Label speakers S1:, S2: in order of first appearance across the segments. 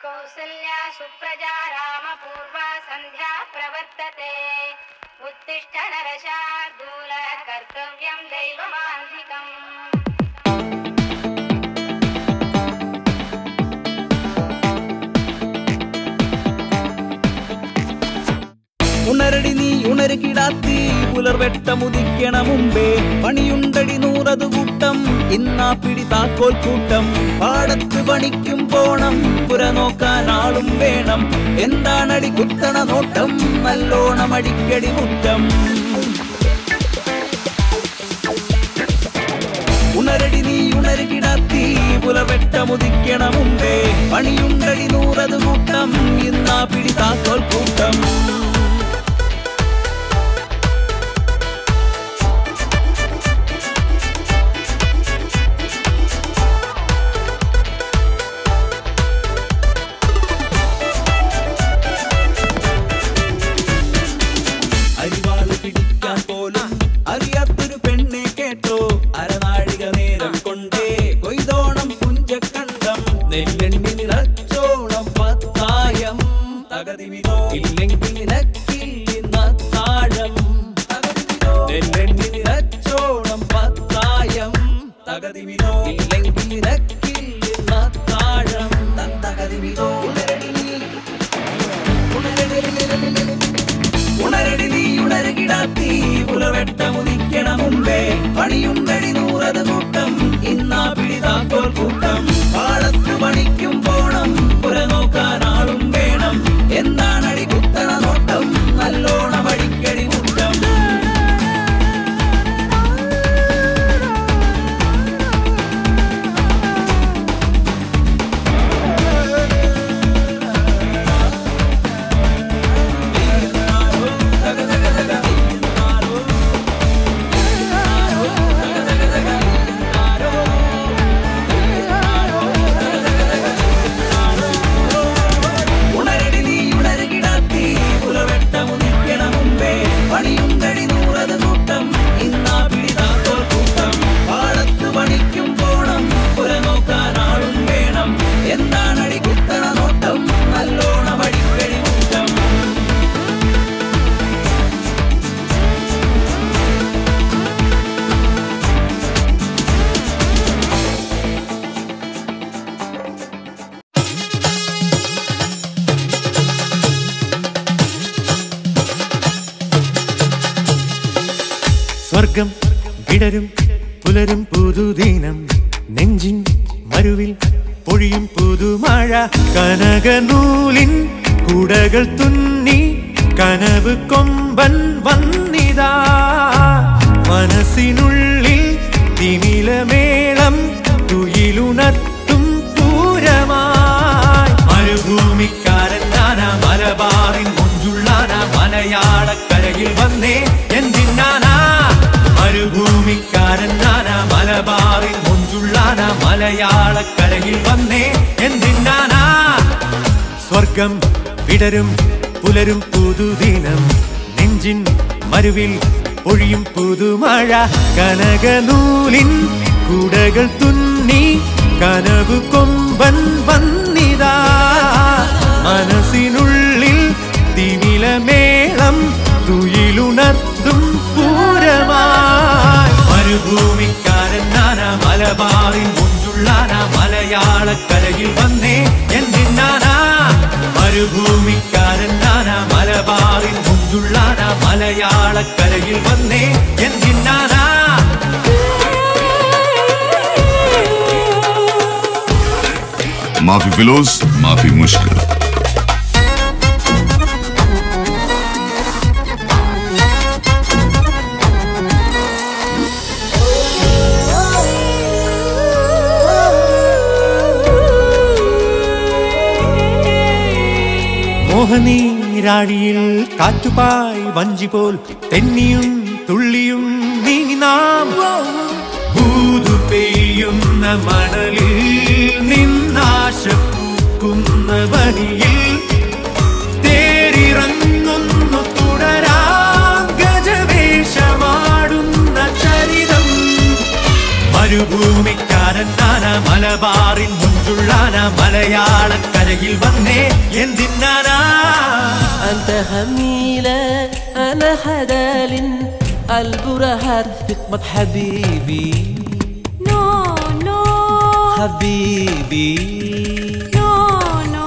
S1: कौसल्या सुप्रजा रामपूर्वा सन्ध्या प्रवर्तते उत्तिष्ठ नरशार्दूल कर्तव्यं दैवमान्धिकम्
S2: ഉണരടി നീ ഉണരുകിടാത്തി പുലർവെട്ടമുദിക്കണ മുമ്പേ പണിയുണ്ടടി നൂറതു കൂട്ടം ഇന്നാ പിടി താക്കോൽ കൂട്ടം പാടത്ത് പണിക്കും പോണം പുര നോക്കാൻ ആളും വേണം എന്താണടി കുത്തണ നോട്ടം നല്ലോണം അടിക്കടി മുറ്റം ഉണരടി നീ ഉണരുകിടാത്തി പുലവെട്ടമുദിക്കണ മുമ്പേ പണിയുണ്ടടി നൂറത് കൂട്ടം ഇന്നാ പിടി താക്കോൽ കൂട്ടം അരിവാള് പിടിക്കാൻ പോലും അറിയാത്തൊരു പെണ്ണെ കേട്ടോ അരനാഴിക നേരം കൊണ്ടേ കൊയ്തോണം പുഞ്ചക്കണ്ടം നെല്ലെണ്ണി നിറച്ചോണം പത്തായം തകതിമിതോ ഇല്ലെങ്കിൽ നിനക്കില്ലിന്ന താഴം നെല്ലെണ്ണി നിറച്ചോണം പത്തായം തകതിമിതോ ഇല്ലെങ്കിൽ നിനക്കില്ലിന്ന താഴം തകതിമിതോ ഉണരടി നീ ഉണരടി ഉണരടി നീ ഉണരുകിടാത്തി പുലവെട്ടമുദിക്കണ മുമ്പേ പണിയുണ്ടടി നൂറത് കൂട്ടം ഇന്നാ പിടിതാക്കോൽ കൂട്ടം പാടത്ത് പണിക്കും പോണം പുര നോക്കാൻ ആളും വേണം എന്താണടി കുത്തണ നോട്ടം നല്ലോണം അടിക്കടി മുട്ടം ഉണരടി നീ ഉണരുകിടാത്തി പുലവെട്ടമുദിക്കണ മുമ്പേ പണിയുണ്ടടി നൂറത് കൂട്ടം ഇന്നാ പിടിതാക്കോൽ കൂട്ടം പാടത്ത് പണിക്കും പോണം പുര നോക്കാൻ ആളും വേണം എന്താണടി കുത്തണ നോട്ടം നല്ലോണം അടിക്കടി മുറ്റം
S3: സ്വർഗം വിടരും പുലരും പുതുദിനം നെഞ്ചിൻ മരുവിൽ പൊഴിയും പുതുമഴ കനകനൂലിൻ കുടകൾ തുന്നി കനവ് കൊമ്പൻ വന്നിതാ മനസ്സിനുള്ളിൽ തിമിലമേളം തുയിലുണർത്തും പൂരമായി മരുഭൂമിക്കാരൻ ഞാനാ മലബാറിൻ മുഞ്ചുള്ളാന മലയാളക്കരയിൽ വന്നേ എന്തിന്നാനാ മരുഭൂമിക്കാരൻ ഞാനാ മലബാറിൻ മുഞ്ചുള്ളാന മലയാളക്കരയിൽ വന്നേ എന്തിന്നാനാ സ്വർഗം വിടരും പുലരും പുതുദിനം നെഞ്ചിൻ മരുവിൽ പൊഴിയും പുതുമഴ കനകനൂലിൻ കുടകൾ തുന്നി കനവ് കൊമ്പൻ വന്നിതാ മനസ്സിനുള്ളിൽ തിമിലമേളം തുയിലുണർത്തും പൂരമായി മരുഭൂമിക്കാരൻ നാനാ മലബാറിൻ മുഞ്ചുള്ളാന മലയാളക്കരയിൽ വന്നേ എന്തിന്നാനാ മരുഭൂമിക്കാരൻ നാനാ മലബാറിൻ മുഞ്ചുള്ളാന മലയാളക്കരയിൽ വന്നേ എന്തിന്നാനാ
S4: ما في فلوس ما في مشكلة
S3: മോഹനീരാഴിയിൽ കാറ്റുപായി വഞ്ചി പോൽ തെന്നിയും തുള്ളിയും നീങ്ങി നാം ഭൂതു പെയ്യുന്ന മണലിൽ നിന്നാശ പൂക്കുന്ന വനിയിൽ തേരിറങ്ങുന്നു തുടരാം ഗജവേഷമാടുന്ന ചരിതം മരുഭൂമിക്കാരൻ ഞാൻ മുഞ്ചുള്ളാന മലബാറിൻ മുഞ്ചുള്ളാന മലയാളക്കരയിൽ വന്നേ എന്തിന്നാനാ
S5: أنت هميلة أنا حلال البرهات تقبض حبيبي
S1: No, no,
S5: حبيبي
S1: no, no.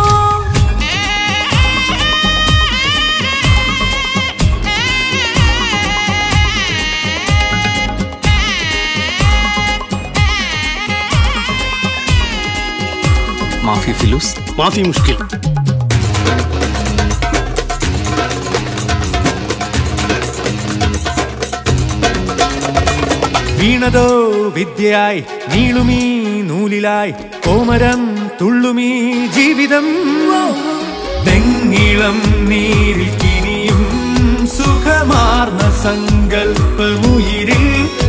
S2: ما في فلوس
S6: ما في مشكلة
S3: വീണതോ വിദ്യയായി നീളുമീ നൂലിലായി കോമരം തുള്ളുമീ ജീവിതം തെങ്ങിളം നീരിൽ കിനിയും സുഖമാർന്ന സങ്കൽപ്പമുയിരിൽ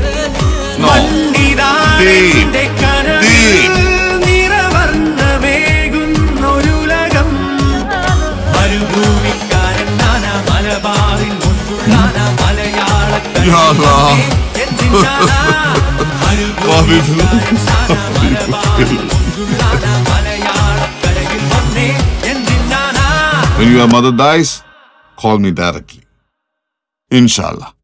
S3: മണ്ണിതാന്റെ കനവിൽ നിറവർണ്ണമേകുന്നൊരുലകം മരുഭൂമിക്കാരൻ നാന മലബാറിൽ മുൻപുള്ളാന
S4: Ya Allah. മാഫി When your mother dies, call me directly. Inshallah.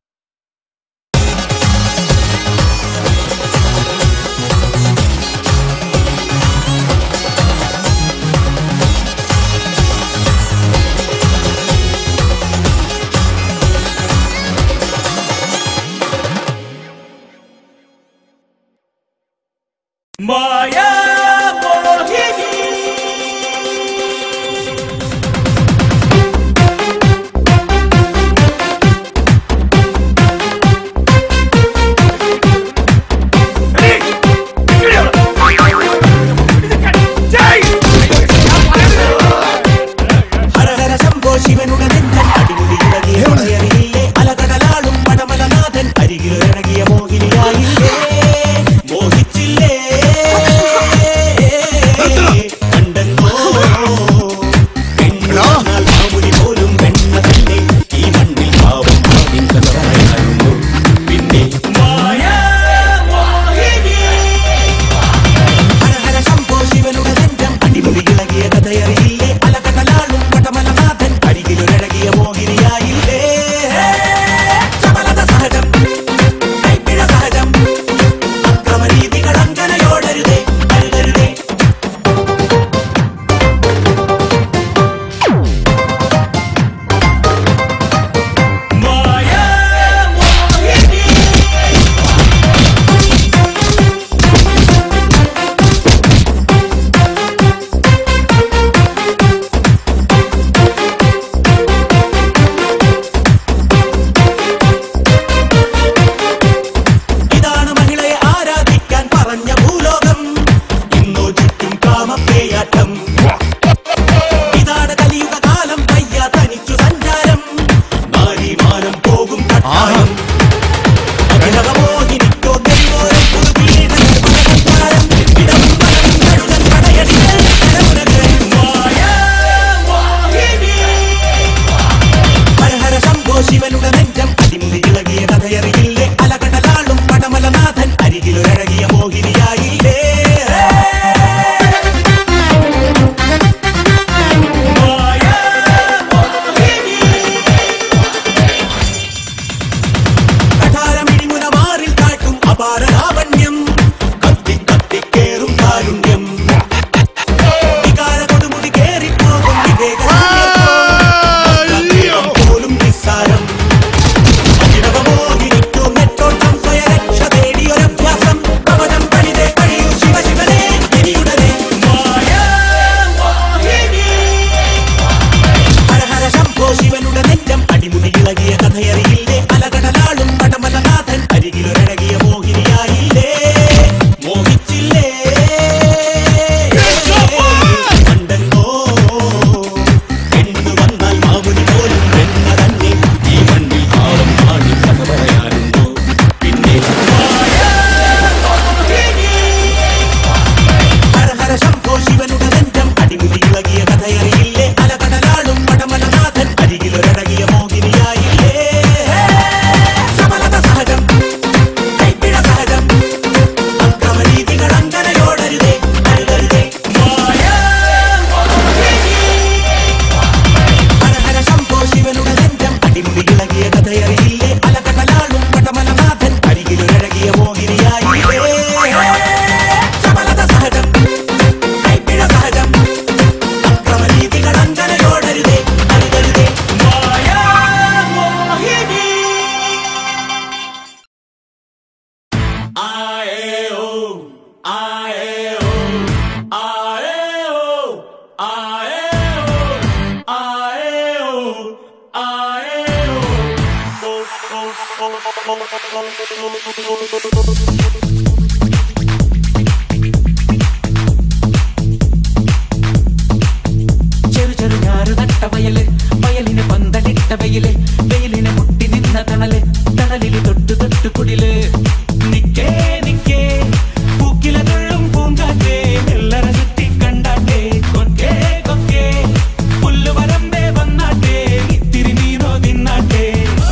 S5: ചെറു ചെറു ഞാറ് നട്ട വയല് വയലിന് പന്തലിട്ട വെയില് വെയിലിനെ മുട്ടി നിന്ന തണല് തണലില് തൊട്ടു തൊട്ടു കുടില് നിക്കേ നിക്കേ പൂക്കിലതുള്ളും പൂങ്കാറ്റേ വെള്ളറ ചുറ്റി കണ്ടാട്ടെ കൊക്കേ കൊക്കേ പുല്ലു വരമ്പേ വന്നാട്ടെ ഇത്തിരി നീരോ തിന്നാട്ടെ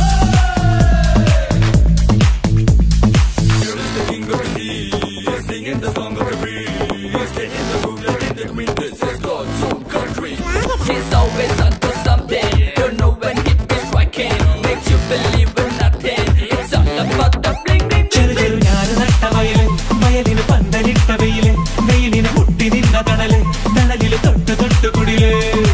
S6: He's always onto something. Don't know when he is working. Makes you believe in nothing. It's all about the bling bling
S5: ചെറു
S6: bling.
S5: ചെറു ഞാറ് നട്ട വയല് വയലിന് പന്തലിട്ട വെയില് വെയിലിന് മുട്ടി നിന്ന തണല് തണലില് തൊട്ടു തൊട്ടു കുടില്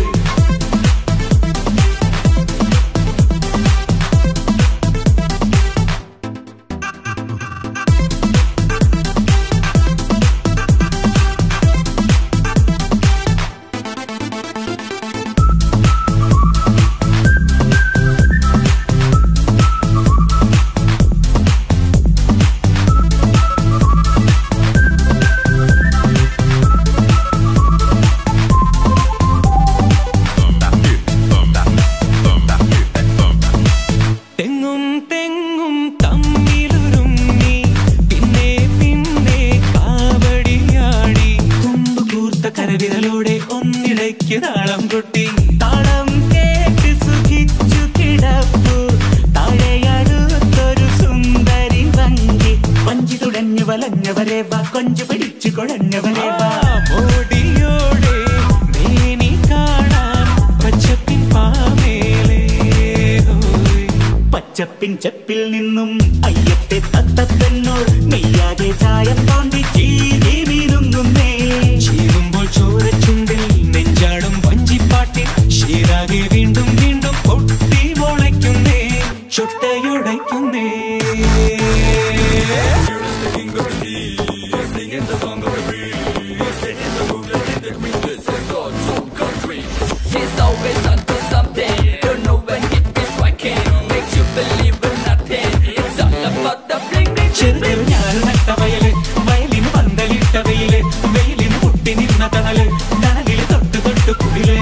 S5: തെങ്ങും തെങ്ങും തമ്മിലുരുമ്മി പിന്നെ പിന്നെ കാവടിയാടി തുമ്പ് കൂർത്ത കരവിരലോടെ ഒന്നിടയ്ക്ക് താളം കൊട്ടി താളം കേട്ട് സുഖിച്ചു കിടപ്പു താഴെയടുത്തൊരു സുന്ദരി വങ്കി വഞ്ചി തുഴഞ്ഞു വലഞ്ഞവരെ വാ കൊഞ്ചു പിടിച്ചു കുഴഞ്ഞവരെ വാ മോടിയോടെ മേനി കാണാൻ പച്ചപ്പിൻ പാമേലേ ഹോയ്. പച്ചപ്പിൻ ചെപ്പിൽ നിന്നും അയ്യത്തെ തത്തപ്പെണ്ണോ നെയ്യാതെ ചായം തോണ്ടി ചീരി വീരുങ്ങുന്നേ ചീരുമ്പോൾ ചോരച്ചുണ്ടിൽ നെഞ്ചാടും വഞ്ചിപ്പാട്ടിൽ ഷീരാകെ വീണ്ടും വീണ്ടും പൊട്ടി മുളയ്ക്കുന്നേ ചൊട്ടയുടയ്ക്കുന്നേ
S6: He's always onto something. Don't know when he is working. Makes you believe in nothing. It's all about the bling bling bling.
S5: ചെറു ചെറു ഞാറ് നട്ട വയല് വയലിന് പന്തലിട്ട വെയില് വെയിലിന് മുട്ടി നിന്ന തണല് തണലില് തൊട്ടു തൊട്ടു കുടിലേ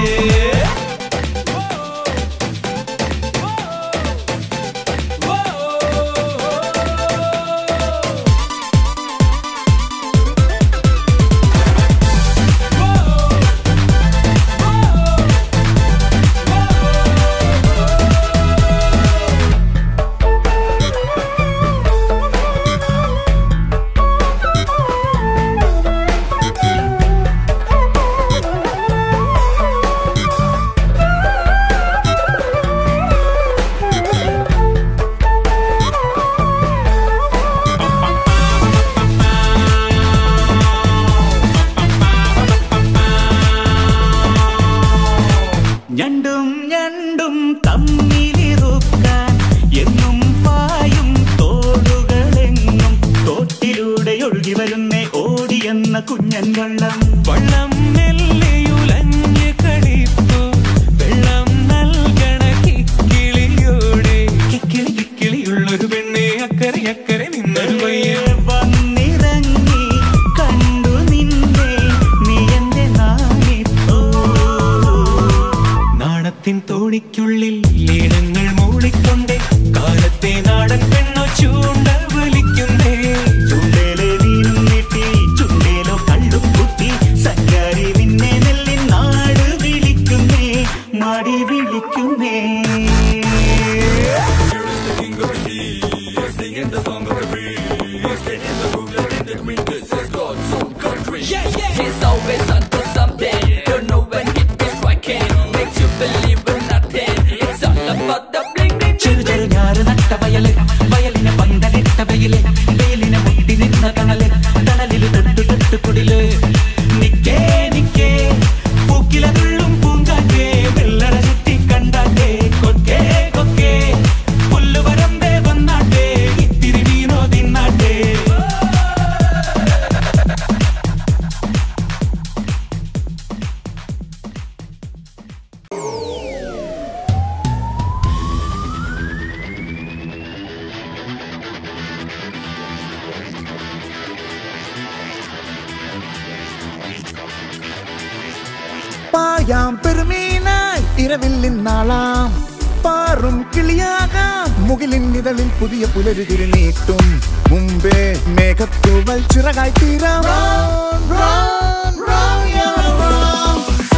S5: ഞണ്ടും ഞണ്ടും തമ്മിലിറുക്കാൻ എന്നും പായും തോടുകളെങ്ങും തോട്ടിലൂടെ ഒഴുകി വരുന്നേ ഓടിയെന്ന കുഞ്ഞൻ വള്ളം വള്ളം മെല്ലെയുലഞ്ഞ് കളിപ്പു വെള്ളം നൽകണ കിക്കിളിയോടെ കിക്കിളി കിക്കിളിയുള്ളൊരു പെണ്ണെ അക്കരെ അക്കരെ നിന്നൊരു പയ്യൻ വന്നിറങ്ങി കണ്ടു നിന്നെ നീ എന്റെ നാണിപ്പോ നാണത്തിൻ തോണിക്കുള്ളിൽ ഈണങ്ങൾ മൂളിക്കൊണ്ടേ കാലത്തെ നാടൻ പെണ്ണോ ചൂണ്ട വലിക്കുന്നേ ചൂണ്ടേലെ വീണും നീട്ടി ചുണ്ടേലോ കള്ളും കുത്തി സഞ്ചാരി നിന്നെ നെല്ലിൻ നാട് വിളിക്കുന്നേ മാടി വിളിക്കുന്നേ
S6: He's always onto something. Don't know when he is working. Makes you believe in nothing. It's all about the
S7: പായാം പെരുമീനായി ഇരവിൽ നിന്നാളാം പാറും കിളിയാകാം മുകിലിൻ നിഴലിൽ പുതിയ പുലരുതിരി നീട്ടും മുമ്പേ മേഘത്തൂവൽ ചിറകായി തീരാം Run, run, run, yeah, run.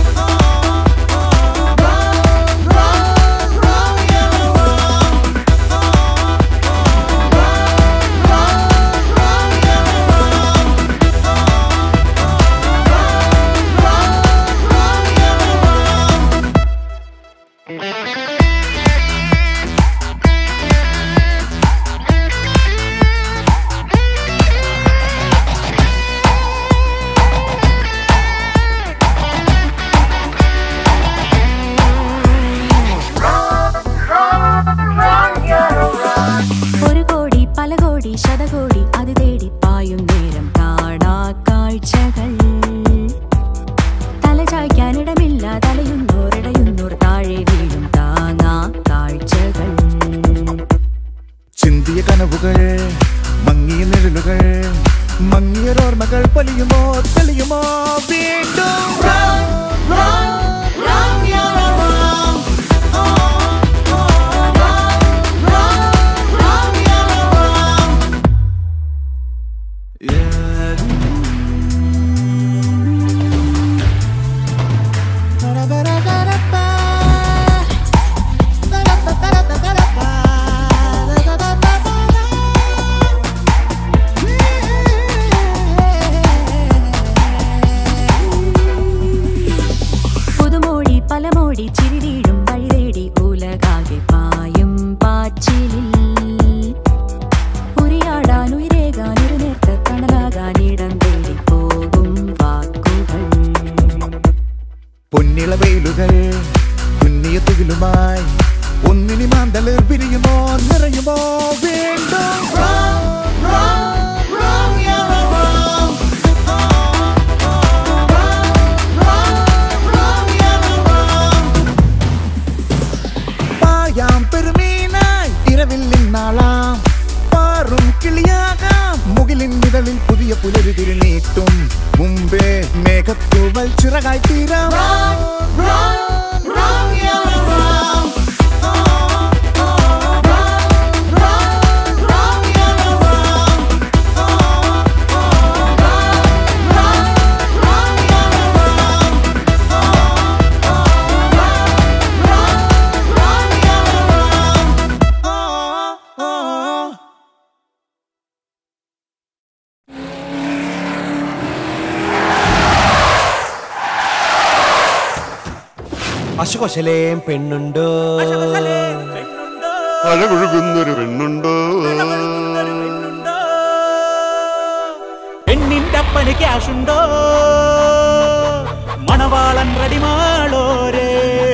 S1: ഒരു കോടി പല കോടി ശതകോടി അത് തേടി പായും നേരം കാണാ കാഴ്ചകൾ തല ചായ്ക്കാനിടമില്ല തലയുന്നോറിടയുന്നോർ താഴെ വീഴും താങ്ങാ കാഴ്ചകൾ
S7: ചിന്തിയ കനവുകൾ മങ്ങിയ നിഴലുകൾ മങ്ങിയൊരോർമ്മകൾ പൊലിയുമോ തെളിയുമോ വീണ്ടും Run, run, run, yeah, run. Oh, oh, run, run, run, yeah, run.
S1: പുതുമോടി പലമോടി ചിരി വീഴും വഴി തേടി ഉലകാകെ പായും പാച്ചിലിൽ ഉരിയാടാൻ ഉയരേകാൻ ഒരു നേർത്ത തണലാകാൻ ഇടം തേടി പോകും വാക്കുകൾ
S7: പൊന്നിള വെയിലുകൾ കുന്നിയ തുകിലുമായി ഒന്നിനി മാന്തളിർ പിരിയുമോ നിറയുമോ വീണ്ടും Run, run, run, yeah, run. Oh, oh, run, run, run, yeah, run. പായാം പെരുമീനായി ഇരവിൽ നിന്നാളാം പാറും കിളിയാകാം മുകിലിൻ നിഴലിൽ പുതിയ പുലരുതിരി നീട്ടും മുമ്പേ മേഘത്തൂവൽ ചിറകായി തീരാം Run, run, run, yeah, run. Oh, oh, run, run, run, yeah, run. Oh, oh, run, run, run, yeah, run. Oh, oh, run, run, run, yeah, run. Oh, oh.
S8: അശുകൊശലേം പെണ്ണുണ്ടോ
S4: അഴകൊഴുകുന്നൊരു പെണ്ണുണ്ടോ
S2: പെണ്ണിന്റെ അപ്പന് ക്യാഷുണ്ടോ മണവാളൻ റെഡിമാളോരേ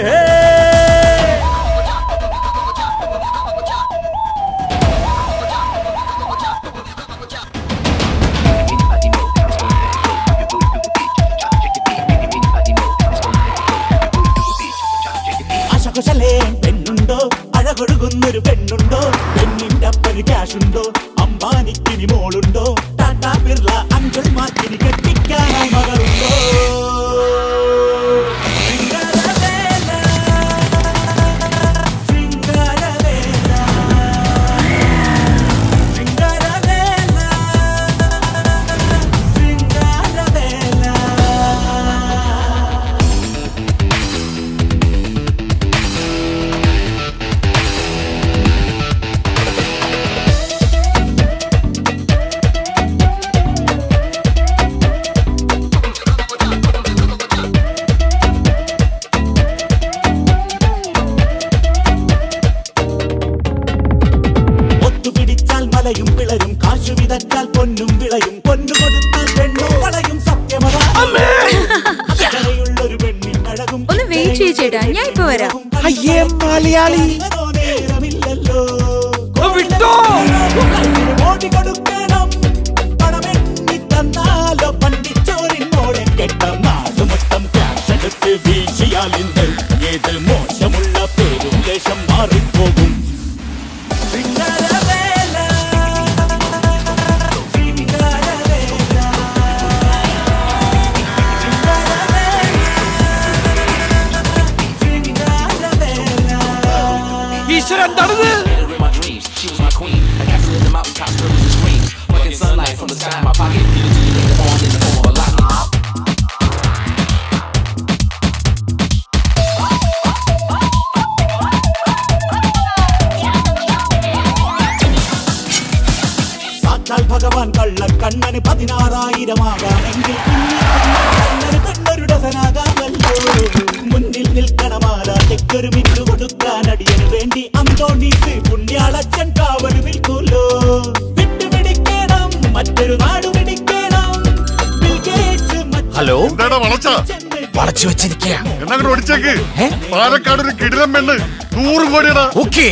S2: അശകുശലേ പെണ്ണുണ്ടോ അഴകൊഴുകുന്നൊരു പെണ്ണുണ്ടോ പെണ്ണിന്റെ അപ്പന് ക്യാഷുണ്ടോ അമ്പാനിക്കിനി മോളുണ്ടോ ടാറ്റാ ബിർള അങ്കിൾ മാർക്കിനി കെട്ടിക്കാനായി മകളുണ്ടോ ശൃംഗാരവേല, ശൃംഗാരവേല, ശൃംഗാരവേല, ശൃംഗാരവേല. ഒത്തുപിടിച്ചാൽ മലയും പിളരും കാശു വിതച്ചാൽ പൊന്നും വിളയും പൊന്നു കൊടുത്താൽ പെണ്ണു വളയും സത്യമുള്ളൊരു പെണ്ണിൻ അഴകും
S9: ഒന്ന് വെയിറ്റ് ചെയ്യ് ചേട്ടാ, ഞാൻ ഇപ്പൊ വരാം.
S8: അയ്യേ മലയാളി
S2: നേരമില്ലല്ലോ ഓടിക്കൊടുക്കണം പണമെണ്ണി തന്നാലോ പണ്ടിച്ചോറിനോടെ കെട്ട നാട് മൊത്തം ക്യാഷ് എടുത്ത് വീശിയാൽ ഇന്ന് ഏത് മോശമുള്ള പേരും ലേശം മാറിപ്പോകും ശൃംഗാരവേല, ശൃംഗാരവേല, ശൃംഗാരവേല,
S10: കണ്ണന് പതിനാറായിരമാകാമെങ്കിൽ കണ്ണന് കണ്ണൊരു ഡസനാകാമല്ലോ മുന്നിൽ നിൽക്കണമാല തെക്കൊരു മിന്നു കൊടുക്കാൻ അടിയന് വേണ്ടി അന്തോണീസ് പുണ്യാളച്ചൻ കാവല് നിൽക്കൂലോ വിട്ടുപിടിക്കണം മറ്റൊരു നാട് പിടിക്കണം ബിൽ ഗേറ്റ്സ് മറ്റൊരു
S11: ഹലോ
S4: എന്താടാ വളച്ച
S11: വളച്ചു വെച്ചിരിക്കുക
S4: എന്നങ്ങോട്ട് ഓടിച്ചേക്ക് പാലക്കാട് ഒരു കിടിലം പെണ്ണ് നൂറ് കോടിയടാ
S11: ഓക്കേ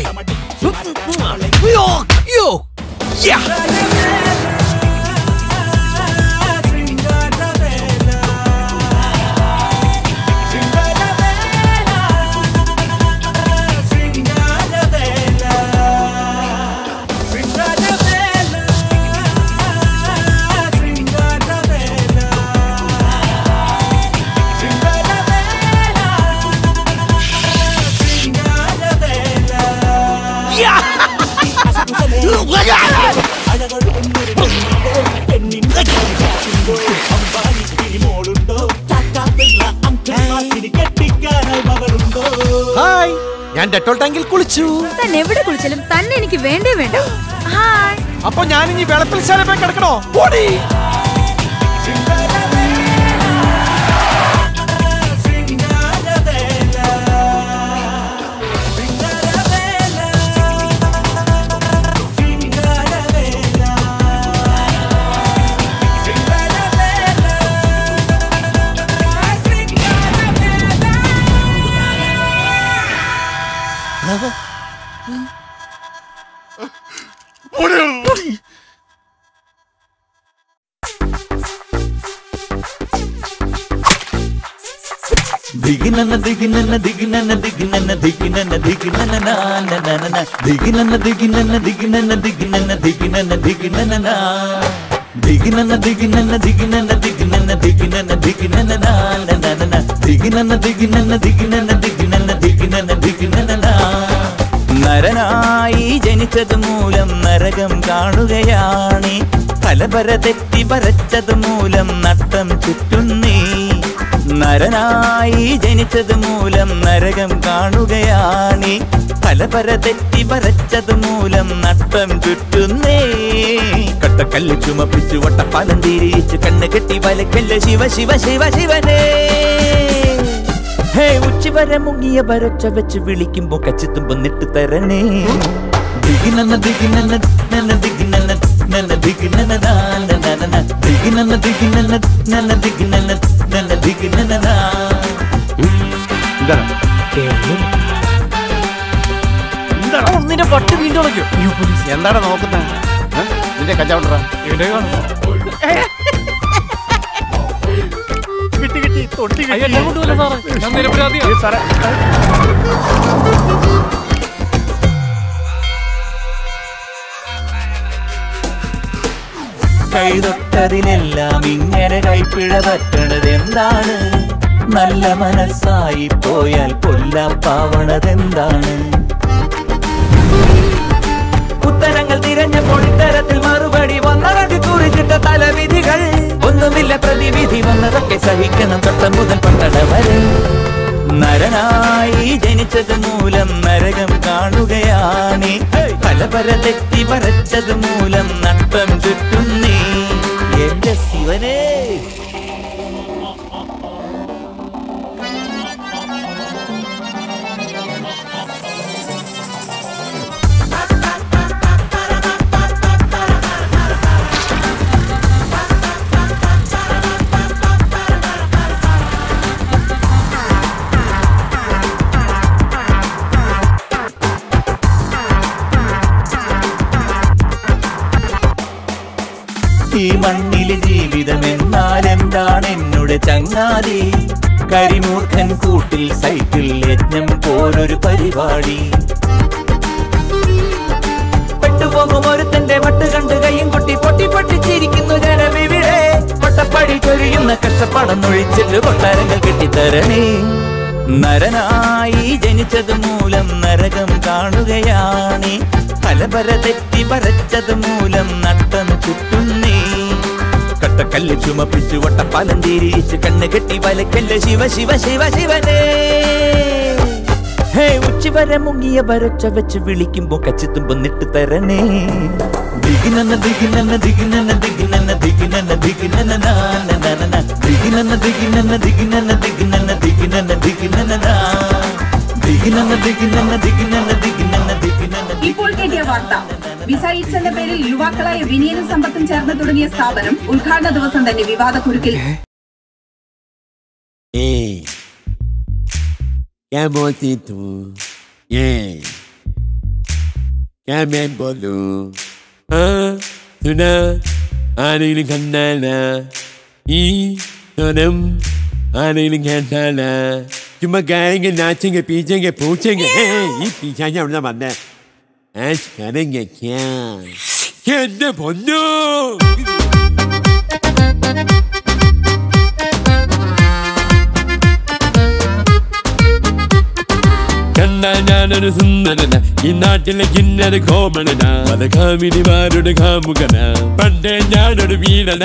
S10: കെട്ടിക്കാനായി മകളുണ്ടോ
S11: ഹായ് ഞാൻ ഡെറ്റോൾ ടാങ്കിൽ കുളിച്ചു
S9: തന്നെ എവിടെ കുളിച്ചാലും തന്നെ എനിക്ക് വേണ്ടേ വേണ്ട ഹായ്
S11: അപ്പൊ ഞാൻ ഇനി വെളപ്പിൽ ശാല പോയി കിടക്കണോ ഓടി
S2: ദിഗിനന ദിഗിനന ദിഗിനന ദിഗിനന ദിഗിനന ദിഗിനന നാനനന ദിഗിനന ദിഗിനന ദിഗിനന ദിഗിനന ദിഗിനന ദിഗിനന നാ ദിഗിനന ദിഗിനന ദിഗിനന ദിഗിനന ദിഗിനന ദിഗിനന നാനനന ദിഗിനന ദിഗിനന ദിഗിനന ദിഗിനന ദിഗിനന ദിഗിനന നാ നരനായി ജനിച്ചത് മൂലം നരകം കാണുകയാണി തലപര തെറ്റി വരച്ചത് മൂലം നട്ടം ചുറ്റുന്നീ നരനായി ജനിച്ചത് മൂലം നരകം കാണുകയാണി തലപര തെറ്റി വരച്ചത് മൂലം നട്ടം ചുറ്റുന്നേ കട്ടക്കല്ല് ചുമപ്പിച്ചു വട്ടപ്പാലം തിരിച്ച് കണ്ണ് കെട്ടി വലക്കല്ല ശിവ ശിവ ശിവ ശിവനേ ഹേ ഉച്ചവരെ മുങ്ങിയ വരച്ച വെച്ച് വിളിക്കുമ്പോ കച്ചത്തുമ്പോ നിട്ട് തരണേ ദിഗിനന്ന ദിഗിനന്ന നന്ന ദിഗിനന്ന നന്ന ദിഗിനന്ന നാന നന ദിഗിനന്ന ദിഗിനന്ന നന്ന ദിഗിനന്ന നന്ന ദിഗിനന്ന നാ
S11: നിന്റെ പട്ട് വീണ്ടും ഉടയ്ക്കും
S12: എന്താണ് നോക്കുന്നത് നിന്റെ കച്ചവട
S11: കിട്ടി കിട്ടി തൊട്ടി കിട്ടി സാറേ
S2: കൈതൊട്ടതിലെല്ലാം ഇങ്ങനെ കൈപ്പിഴ പറ്റണത് എന്താണ് നല്ല മനസ്സായി പോയാൽ കൊല്ലാപ്പാവണതെന്താണ് ഉത്തരങ്ങൾ തിരഞ്ഞപ്പോൾ ഇത്തരത്തിൽ മറുപടി വന്നതൊക്കെ കുറിച്ചിട്ട തലവിധികൾ ഒന്നുമില്ല പ്രതിവിധി വന്നതൊക്കെ സഹിക്കണം തൊട്ട മുതൽ പട്ടണ വരെ നരനായി ജനിച്ചത് മൂലം നരകം കാണുകയാണ് പലപര തെറ്റി വരച്ചത് മൂലം നട്ടം ചുറ്റുന്നീ എന്റെ ശിവനേ ഈ മണ്ണിലെ ജീവിതം എന്നാൽ എന്താണ് എന്നോട് ചങ്ങാതി കരിമൂർഖൻ കൂട്ടിൽ സൈക്കിൾ യജ്ഞം പോലൊരു പരിപാടി പെട്ടുപോകും ഒരുത്തന്റെ വട്ട് കണ്ട് കൈയും കൊട്ടി പൊട്ടി പൊട്ടിച്ചിരിക്കുന്നു ജനമിവിടെ പൊട്ടപ്പടി ചൊരിയുന്ന കഷ്ടപ്പാടം ഒഴിച്ചിട്ട് കൊട്ടാരങ്ങൾ കെട്ടിത്തരണേ നരനായി ജനിച്ചത് മൂലം നരകം കാണുകയാണ് പലപര തെറ്റി വരച്ചത് മൂലം നട്ടം ചുറ്റുന്നേ കട്ടക്കല്ല് ചുമപ്പിച്ചു വട്ടപ്പാലം തിരിച്ച് കണ്ണ് കെട്ടി വലക്കല്ല ശിവ ശിവ ശിവ ശിവനേ ഹേ ഉച്ചവരെ
S13: വരെ മുങ്ങിയ വരച്ച വെച്ച് വിളിക്കുമ്പോ കച്ചിത്തുമ്പം നിട്ട് തരണേ
S5: ദിഗിനന ദിഗിനന ദിഗിനന ദിഗിനന ദിഗിനന ദിഗിനന നാനനന ദിഗിനന ദിഗിനന ദിഗിനന ദിഗിനന ദിഗിനന ദിഗിനന നാ ദിഗിനന ദിഗിനന ദിഗിനന ദിഗിനന ദിഗിനന
S14: ഇപ്പോൾ കിട്ടിയ വാർത്ത വിസൈറ്റ്സ് എന്ന പേരിൽ യുവാക്കളായ വിനയനും സമ്പത്തും ചേർന്ന് തുടങ്ങിയ സ്ഥാപനം ഉദ്ഘാടന ദിവസം തന്നെ വിവാദ കുരുക്കിൽ
S8: Hey, क्या बोलती तू ये क्या मैं बोलूं हाँ सुना आने खन्नाला ई सोनम आने खन्नाला चुम्मा गाएंगे नाचेंगे पीछेंगे पूछेंगे हे, ये पीछा जाना बनना ऐश करेंगे क्या क्या बोलो കണ്ടാ ഞാനൊരു സുന്ദരന ഈ നാട്ടിലെ കിന്നര കോമണന പല കാമിനിമാരുടെ കാമുകന പണ്ടേ ഞാനൊരു വീരന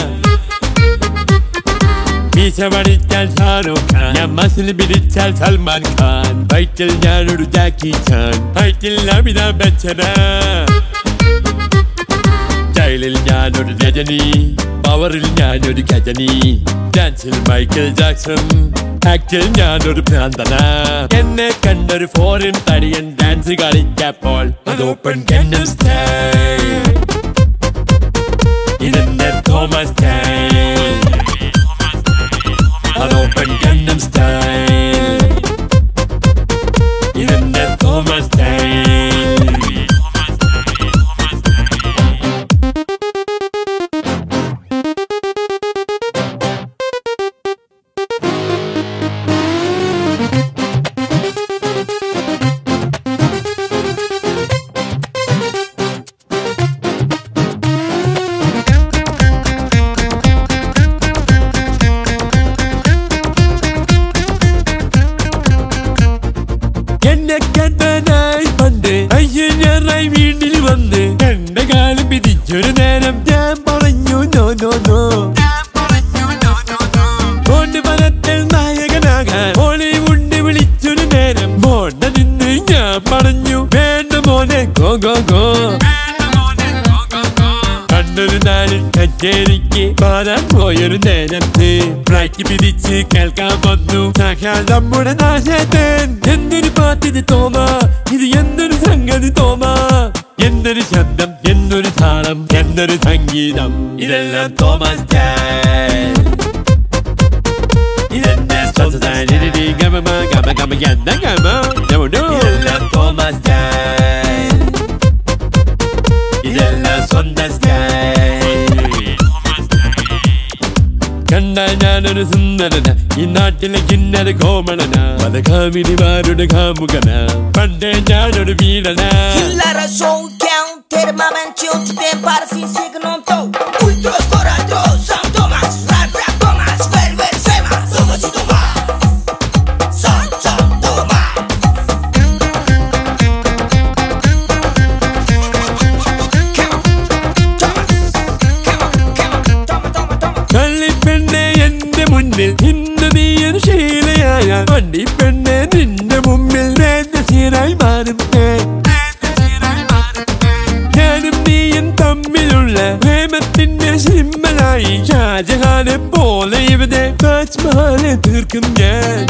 S8: മീശ പഠിച്ചാൽ ഷാരൂഖ് ഖാൻ ഞാൻ മസിൽ പിടിച്ചാൽ സൽമാൻ ഖാൻ വയറ്റിൽ ഞാനൊരു ജാക്കി ഖാൻ വയറ്റിൽ അമിതാഭ് ബച്ചന സ്റ്റൈലിൽ ഞാനൊരു രജനി പവറിൽ ഞാനൊരു ഗജനി ഡാൻസിൽ മൈക്കിൾ ജാക്സൺ ആക്ടിൽ ഞാനൊരു ഭ്രാന്തന എന്നെ കണ്ടൊരു ഫോറിൻ തടിയൻ ഡാൻസ് കളിച്ചപ്പോൾ അത് ഓപ്പൺ കെന്നൽ സ്റ്റൈൽ ഇതെന്റെ തോമസ് സ്റ്റൈൽ അത് ഓപ്പൺ കെന്നൽ സ്റ്റൈൽ ഇതെന്റെ തോമസ് സ്റ്റൈൽ എന്നെ കണ്ടനായി പണ്ട് അയ്യഞ്ഞാറായി വീട്ടിൽ വന്ന് എന്റെ കാലം പിടിച്ചൊരു നേരം ഞാൻ പറഞ്ഞു നോ നോ നോ കൊണ്ട് പലത്തിൽ നായകനാകാൻ ഹോളിവുഡ് വിളിച്ചൊരു നേരം മോണ്ട നിന്ന് ഞാൻ പറഞ്ഞു വേണ്ട മോനെ ഗോ ഗോ ഗോ കണ്ണൊരു നാളിൽ കച്ചേരിക്ക് പാടാൻ പോയൊരു നേരത്ത് ഫ്ലൈറ്റ് പിരിച്ച് കേൾക്കാൻ വന്നു സാക്ഷാൽ നമ്മുടെ നാശത്തൻ എന്തൊരു പാട്ടിത് തോമ ഇത് എന്തൊരു സംഗതി തോമ എന്തൊരു ശബ്ദം എന്തൊരു താളം എന്തൊരു സംഗീതം ഇതെല്ലാം തോമസ് സ്റ്റൈൽ ഇതെന്റെ സ്വന്തം ഗമ ഗമ ഗമ എന്താ ഗമ ഇതെല്ലാം തോമസ് സ്റ്റൈൽ ഇതെല്ലാം സ്വന്തം സ്റ്റൈൽ കണ്ട ഞാനൊരു സുന്ദരന ഈ നാട്ടിലെ കിന്നര കോമളന പല കാമിനിമാരുടെ കാമുകന പണ്ടേ ഞാനൊരു വീരന
S15: Il a raison, quand t'es de ma main, tu te viens par fin, c'est que non t'as. Ultros corados, San Thomas, Rafa Thomas, Velvet Fema, Thomas Thomas. San San Thomas.
S8: കള്ളിപ്പെണ്ണെ എന്റെ മുന്നിൽ ഇന്ന് നീ ഒരു ശീലയായ വണ്ടിപ്പെണ്ണെ നിന്റെ മുമ്പിൽ വേദശീലായി മാറും ഞാൻ. ഞാനും നീയും തമ്മിലുള്ള പ്രേമത്തിന്റെ സിമ്മലായി ഷാജഹാനെ പോലെ ഇവിടെ താജ്മഹാലെ തീർക്കും ഞാൻ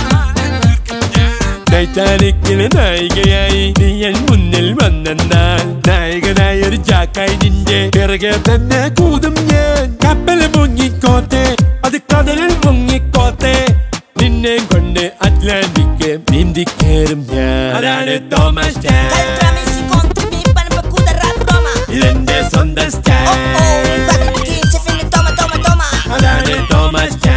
S8: ടൈറ്റാനിക്കിലെ നായികയായി നീ എൻ മുന്നിൽ വന്നെന്നാൽ നായകനായ ഒരു ജാക്കായി നിന്റെ പിറകെ തന്നെ കൂതും ഞാൻ കപ്പൽ മുങ്ങിക്കോട്ടെ അത് കടലിൽ മുങ്ങിക്കോട്ടെ നിന്നെ കൊണ്ട് അറ്റ്ലാന്റിക് നീന്തിക്കേറും ഞാൻ അതാണ് തോമസ് സ്റ്റൈൽ ഇതെന്റെ സ്വന്തം സ്റ്റൈൽ അതാണ് തോമസ് സ്റ്റൈൽ